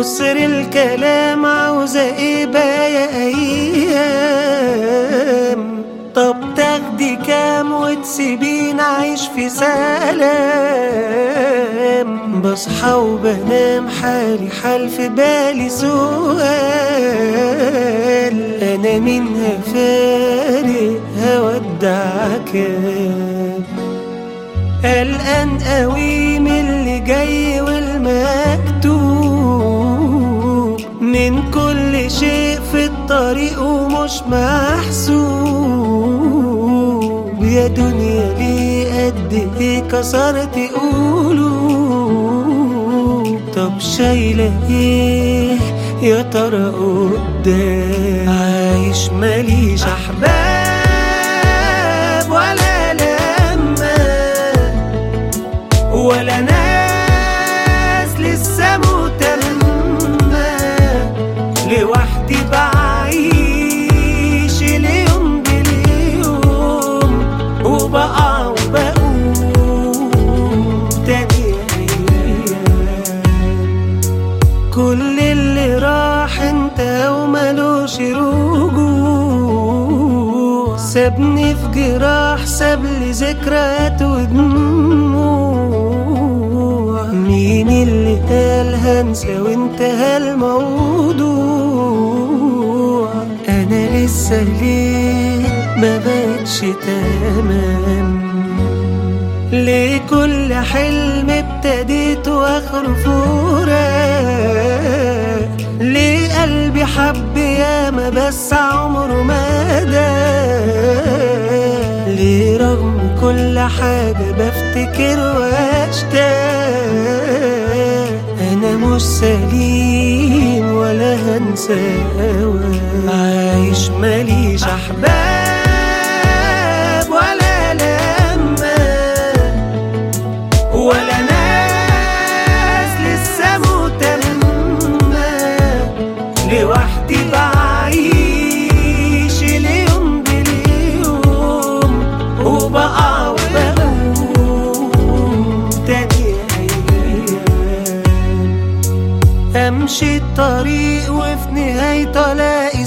كسر الكلام عاوزة ايه بقى يا ايام طب تاخدي كام وتسيبين عايش في سلام بصحى وبنام حالي حال في بالي سؤال انا منها فارق هودعك قلقان قوي من اللي جاي والمكتوب من كل شيء في الطريق ومش محسوب يا دنيا ليه قد ايه كسرت قلوب طب شايلة ايه يا ترى قدام عايش ماليش احباب ولا لما ولا ناس لسه مهتمة لوحدي بعيش اليوم باليوم وبقع وبقوم تاني أيام كل اللي راح انت وملوش رجوع سابني في جراح سابلي ذكريات ودموع مين اللي قال هنسى وانتهى الموضوع انا لسه ليه ما بقتش تمام ليه كل حلم ابتديت واخره فراق ليه قلبي حب ياما بس عمره ما داق ليه رغم كل حاجة بفتكر واشتاق انا مش سليم ولا هنسى هواك عايش ماليش احباب ولا لما ولا ناس لسه مهتمة لوحدي بعيش اليوم باليوم وبقع وبقوم تاني أيام امشي الطريق وفي نهايته الاقي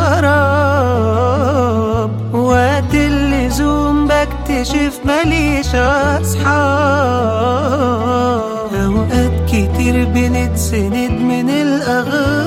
سراب وقت اللزوم بكتشف ماليش اصحاب اوقات كتير بنتسند من الاغراب